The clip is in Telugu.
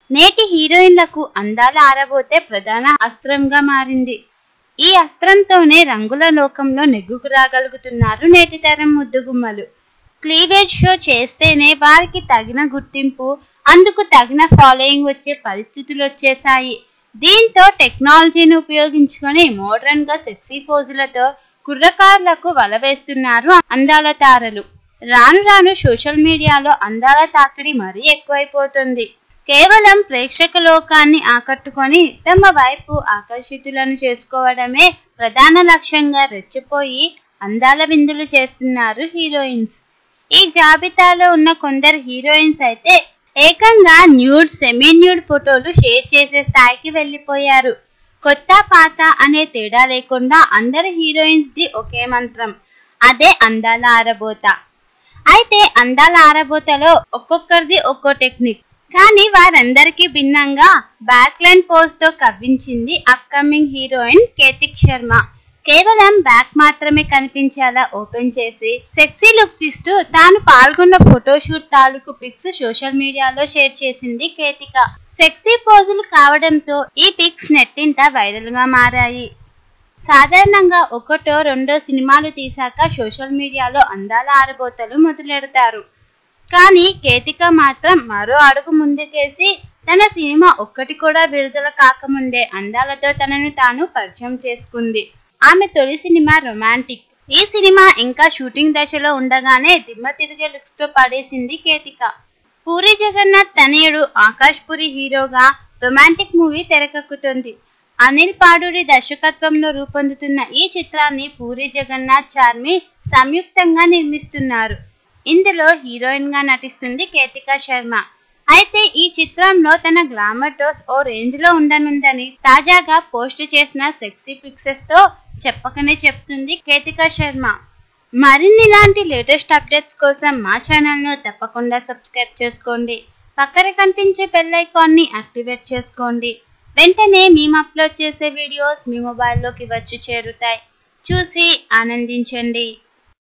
నేటి హీరోయిన్లకు అందాల ఆరబోతే ప్రధాన అస్త్రంగా మారింది ఈ అస్త్రంతోనే రంగుల లోకంలో నెగ్గుకు రాగలుగుతున్నారు నేటి తరం ముద్దుగుమ్మలు క్లీవేజ్ షో చేస్తేనే వారికి తగిన గుర్తింపు అందుకు తగిన ఫాలోయింగ్ వచ్చే పరిస్థితులు వచ్చేసాయి దీంతో టెక్నాలజీని ఉపయోగించుకొని మోడర్న్ గా సెక్సీ పోజులతో కుర్రకారులకు వలవేస్తున్నారు అందాల తారలు రాను రాను సోషల్ మీడియాలో అందాల తాకిడి మరీ ఎక్కువైపోతుంది కేవలం ప్రేక్షక లోకాన్ని ఆకట్టుకొని తమ వైపు ఆకర్షితులను చేసుకోవడమే ప్రధాన లక్ష్యంగా రెచ్చిపోయి అందాల విందులు చేస్తున్నారు హీరోయిన్స్ ఈ జాబితాలో ఉన్న కొందరు హీరోయిన్స్ అయితే ఏకంగా న్యూడ్ సెమీ న్యూడ్ ఫోటోలు షేర్ చేసే స్థాయికి వెళ్ళిపోయారు కొత్త పాత అనే తేడా లేకుండా అందరు హీరోయిన్స్ ది ఒకే మంత్రం అదే అందాల ఆరబోత అయితే అందాల ఆరబోతలో ఒక్కొక్కరిది ఒక్కో టెక్నిక్ కానీ వారందరికీ భిన్నంగా బ్యాక్ లైన్ పోజ్ తో కవ్వించింది అప్కమింగ్ హీరోయిన్ కేతిక్ శర్మ కేవలం బ్యాక్ మాత్రమే కనిపించేలా ఓపెన్ చేసి సెక్సీ లుక్స్ ఇస్తూ తాను పాల్గొన్న ఫోటోషూట్ తాలూకు పిక్స్ సోషల్ మీడియాలో షేర్ చేసింది కేతిక సెక్సీ పోజులు కావడంతో ఈ పిక్స్ నెట్టింట వైరల్ గా మారాయి సాధారణంగా ఒకటో రెండో సినిమాలు తీశాక సోషల్ మీడియాలో అందాల ఆరబోతలు మొదలెడతారు కానీ కేతిక మాత్రం మరో అడుగు ముందుకేసి తన సినిమా ఒక్కటి కూడా విడుదల కాకముందే అందాలతో తనను తాను పరిచయం చేసుకుంది ఆమె తొలి సినిమా రొమాంటిక్ ఈ సినిమా ఇంకా షూటింగ్ దశలో ఉండగానే దిమ్మ తిరిగే లుక్స్ తో పడేసింది కేతిక పూరి జగన్నాథ్ తనయుడు ఆకాష్ పురి హీరోగా రొమాంటిక్ మూవీ తెరకెక్కుతుంది అనిల్ పాడూరి దర్శకత్వంలో రూపొందుతున్న ఈ చిత్రాన్ని పూరి జగన్నాథ్ చార్మి సంయుక్తంగా నిర్మిస్తున్నారు ఇందులో హీరోయిన్ గా నటిస్తుంది కేతిక శర్మ అయితే ఈ చిత్రంలో తన గ్లామర్ డోస్ ఓ రేంజ్ లో ఉండనుందని తాజాగా పోస్ట్ చేసిన సెక్సీ పిక్సెస్ తో చెప్పకనే చెప్తుంది కేతిక శర్మ మరిన్ని ఇలాంటి లేటెస్ట్ అప్డేట్స్ కోసం మా ఛానల్ను తప్పకుండా సబ్స్క్రైబ్ చేసుకోండి పక్కన కనిపించే బెల్ ఐకాన్ని యాక్టివేట్ చేసుకోండి వెంటనే మేము అప్లోడ్ చేసే వీడియోస్ మీ మొబైల్లోకి వచ్చి చేరుతాయి చూసి ఆనందించండి